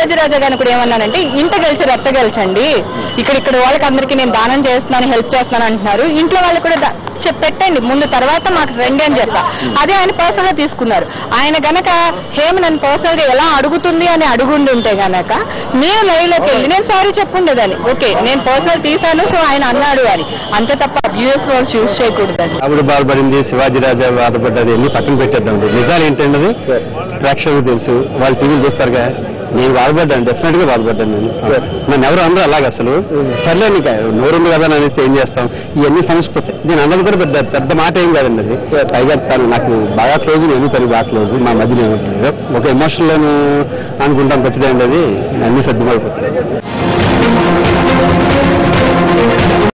శివాజీరాజా గారిని కూడా ఏమన్నానంటే ఇంట గెలిచి రచ్చ గెలిచండి ఇక్కడ ఇక్కడ వాళ్ళకి అందరికీ నేను దానం చేస్తున్నాను హెల్ప్ చేస్తున్నాను అంటున్నారు ఇంట్లో వాళ్ళు కూడా దా- చెప్ పెట్టండి ముందు తర్వాత మాకు రండి అని చెప్పా అదే ఆయన పర్సనల్ గా తీసుకున్నారు ఆయన గనక హేమ నన్ను పర్సనల్ గా ఎలా అడుగుతుంది అని అడుగుండి ఉంటే గనక నేను లైవ్ లోకి వెళ్ళి నేను సారీ చెప్పుండేదాన్ని ఓకే నేను పర్సనల్ తీసాను సో ఆయన అన్నాడు అని అంతే తప్ప యూఎస్ వర్డ్స్ యూజ్ చేయకూడదని ఆవిడ బాధపడింది శివాజీ రాజా బాధపడ్డది అన్ని పక్కన పెట్టేద్దాం నిజాలు ఏంటంటే అది ప్రేక్షకులకు తెలుసు వాళ్ళు టీవీలు చూస్తారుగా నేను బాధపడ్డాను డెఫినెట్ గా బాధపడ్డాను నేను నన్ను ఎవరు అందరూ అలాగ అసలు సర్లే నీకు నోరుంది కదా అని అనేసి ఏం చేస్తాం ఇవన్నీ సమసిపోతాయి నేను అన్నది కూడా పెద్ద పెద్ద మాట ఏం కాదండి అది పైగా తను నాకు బాగా క్లోజ్ నేను తనకి బాగా క్లోజ్ మా మధ్యలో ఏమిటి లేదు. ఒక ఎమోషన్ లోను అనుకుంటాం తప్పితే అండి అది అన్ని సర్దుమైపోతాయి